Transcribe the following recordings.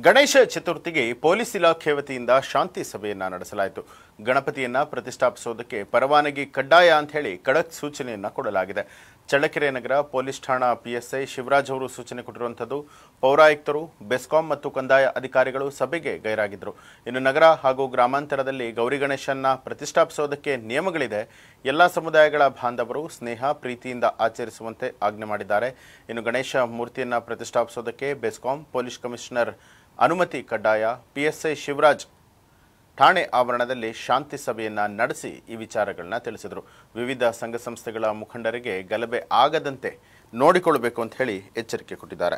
Ganesha ಚತುರ್ಥಿಗೆ police ಇಲಾಖೆ ವತಿಯಿಂದ ಶಾಂತಿ ಸಭೆಯನ್ನ ನಡೆಸಲಾಯಿತು ಗಣಪತಿಯನ್ನ ಪ್ರತಿಷ್ಠಾಪಿಸುವುದಕ್ಕೆ ಪರವಾನಗಿ ಕಡ್ಡಾಯ ಅಂತ ಹೇಳಿ ಖಡಕ್ ಸೂಚನೆಯನ್ನ ಕೊಡಲಾಗಿದೆ ಚಳ್ಳಕೆರೆ ನಗರ ಪೊಲೀಸ್ ಠಾಣಾ ಪಿಎಸ್ಐ ಶಿವರಾಜ್ ಅವರು ಸೂಚನೆ ಕೊಟ್ಟಿರುವಂಥದ್ದು ಪೌರಾಯುಕ್ತರು ಬೆಸ್ಕಾಂ ಮತ್ತು ಕಂದಾಯ ಅಧಿಕಾರಿಗಳು ಸಭೆಗೆ ಗೈರಾಗಿದ್ದರು ಇನ್ನು ನಗರ ಹಾಗೂ ಗ್ರಾಮಾಂತರದಲ್ಲಿ ಗೌರಿ ಗಣೇಶನ್ನ ಪ್ರತಿಷ್ಠಾಪಿಸೋದಕ್ಕೆ ನಿಯಮಗಳಿದೆ ಎಲ್ಲ ಸಮುದಾಯಗಳ ಬಾಂಧವರು ಸ್ನೇಹ ಪ್ರೀತಿಯಿಂದ ಆಚರಿಸುವಂತೆ ಆಜ್ಞೆ ಮಾಡಿದ್ದಾರೆ ಇನ್ನು ಗಣೇಶ ಮೂರ್ತಿಯನ್ನ ಪ್ರತಿಷ್ಠಾಪಿಸೋದಕ್ಕೆ ಬೆಸ್ಕಾಂ ಪೊಲೀಸ್ ಕಮಿಷನರ್ ಅನುಮತಿ ಕಡ್ಡಾಯ ಪಿಎಸ್ಐ ಶಿವರಾಜ್ ಠಾಣೆ ಆವರಣದಲ್ಲಿ ಶಾಂತಿ ಸಭೆಯನ್ನ ನಡೆಸಿ ಈ ವಿಚಾರಗಳನ್ನ ತಿಳಿಸಿದರು ವಿವಿಧ ಸಂಘ ಸಂಸ್ಥೆಗಳ ಮುಖಂಡರಿಗೆ ಗಲಭೆ ಆಗದಂತೆ ನೋಡಿಕೊಳ್ಳಬೇಕು ಅಂತ ಹೇಳಿ ಎಚ್ಚರಿಕೆ ಕೊಟ್ಟಿದ್ದಾರೆ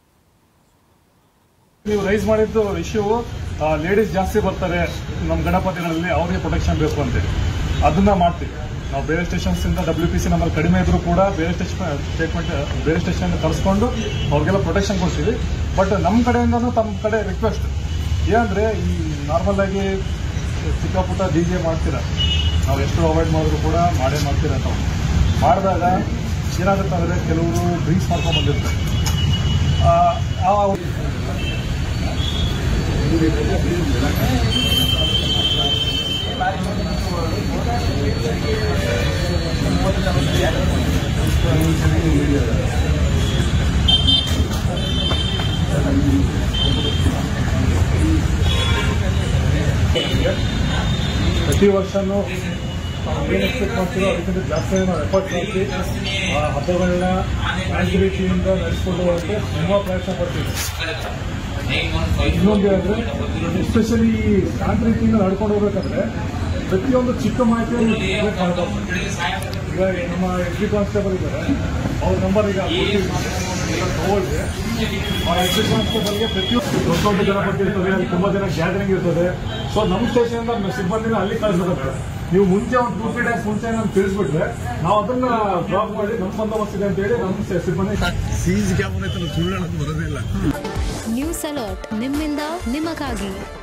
ನೀವು ರೈಸ್ ಮಾಡಿದ್ದು ಇಶ್ಯೂ ಲೇಡೀಸ್ ಜಾಸ್ತಿ ಬರ್ತಾರೆ ನಮ್ಮ ಗಣಪತಿಗಳಲ್ಲಿ ಅವ್ರಿಗೆ ಪ್ರೊಟೆಕ್ಷನ್ ಬೇಕು ಅಂತೇಳಿ ಅದನ್ನ ಮಾಡ್ತೀವಿ ನಾವು ಬೇರೆ ಸ್ಟೇಷನ್ಸ್ ಇಂದ ಡಬ್ಲ್ಯೂ ಪಿ ಸಿ ನಂಬರ್ ಕಡಿಮೆ ಇದ್ರೂ ಕೂಡ ಬೇರೆ ಸ್ಟೇಷನ್ ಸ್ಟೇಟ್ಮೆಂಟ್ ಬೇರೆ ಸ್ಟೇಷನ್ ಕರೆಸ್ಕೊಂಡು ಅವ್ರಿಗೆಲ್ಲ ಪ್ರೊಟೆಕ್ಷನ್ ಕೊಡ್ತೀವಿ ಬಟ್ ನಮ್ಮ ಕಡೆಯಿಂದನೂ ತಮ್ಮ ಕಡೆ ರಿಕ್ವೆಸ್ಟ್ ಏನಂದ್ರೆ ಈ ನಾರ್ಮಲ್ ಆಗಿ ಚಿಕ್ಕ ಪುಟ್ಟ ಡಿ ಜೆ ಮಾಡ್ತೀರ ನಾವು ಎಷ್ಟು ಅವಾಯ್ಡ್ ಮಾಡಿದ್ರು ಕೂಡ ಮಾಡೇ ಮಾಡ್ತೀರ ತಾವು ಮಾಡಿದಾಗ ಏನಾಗುತ್ತೆ ಅಂದ್ರೆ ಕೆಲವರು ಡ್ರಿಂಕ್ಸ್ ಮಾಡ್ಕೊಂಡು ಬಂದಿರ್ತಾರೆ ಆ, ಆ ಪ್ರತಿ ವರ್ಷನೂ ನಾವು ಏನು ಎಕ್ಸ್ಪೆಕ್ಟ್ ಮಾಡ್ತೀವೋ ಅದಕ್ಕಿಂತ ಜಾಸ್ತಿ ನಾವು ಎಫರ್ಟ್ ಮಾಡ್ತೀವಿ ಆ ಹಬ್ಬಗಳನ್ನ ಶಾಂತಿರೀತಿಯಿಂದ ನಡೆಸ್ಕೊಂಡು ಹೋಗೋಕ್ಕೆ ತುಂಬ ಪ್ರಯತ್ನ ಪಡ್ತೀವಿ ಇನ್ನೊಂದು ಅಂದ್ರೆ ಎಸ್ಪೆಷಲಿ ಶಾಂತಿ ರೀತಿಯಿಂದ ನಡ್ಕೊಂಡು ಹೋಗ್ಬೇಕಂದ್ರೆ ಪ್ರತಿಯೊಂದು ಚಿಕ್ಕ ಮಾಹಿತಿಯನ್ನು collect ಮಾಡ್ಬೇಕು. ಈಗ ನಮ್ಮ ಎಸ್ ಡಿ ಕಾನ್ಸ್ಟೇಬಲ್ ಇದ್ದಾರೆ ಅವ್ರ ನಂಬರ್ ಈಗ ತಗೊಳ್ಳಿ ಆ ಎಸ್ ಡಿ ಕಾನ್ಸ್ಟೇಬಲ್ಗೆ ಪ್ರತಿಯೊಂದು ದೊಡ್ಡ ದೊಡ್ಡ ಗಣಪತಿ ಇರ್ತದೆ ಅಲ್ಲಿ ತುಂಬಾ ಜನ ಗ್ಯಾದರಿಂಗ್ ಇರ್ತದೆ ಸೊ ನಮ್ಮ ಸ್ಟೇಷನ್ ಇಂದ ಸಿಬ್ಬಂದಿನ ಅಲ್ಲಿ ಕಳಿಸ್ಬೇಕಾಗ್ತದೆ ನೀವು ಮುಂಚೆ ಒಂದು ಟೂ ತ್ರೀ ಡೇಸ್ ಮುಂಚೆ ನಮ್ಗೆ ತಿಳಿಸ್ಬಿಟ್ರೆ ನಾವು ಅದನ್ನ ಡ್ರಾಪ್ ಮಾಡಿ ನಮ್ಮ ಬಂದೋಬಸ್ತ್ ಇದೆ ಅಂತ ಹೇಳಿ ನಮ್ಮ ಸಿಬ್ಬಂದಿ ಸೀಸ್ ಕ್ಯಾಮರಾ ಸುಳ್ಳು ಹೇಳಕ್ ಬರೋದಿಲ್ಲ ನ್ಯೂಸ್ ಅಲರ್ಟ್ ನಿಮ್ಮಿಂದ ನಿಮಗಾಗಿ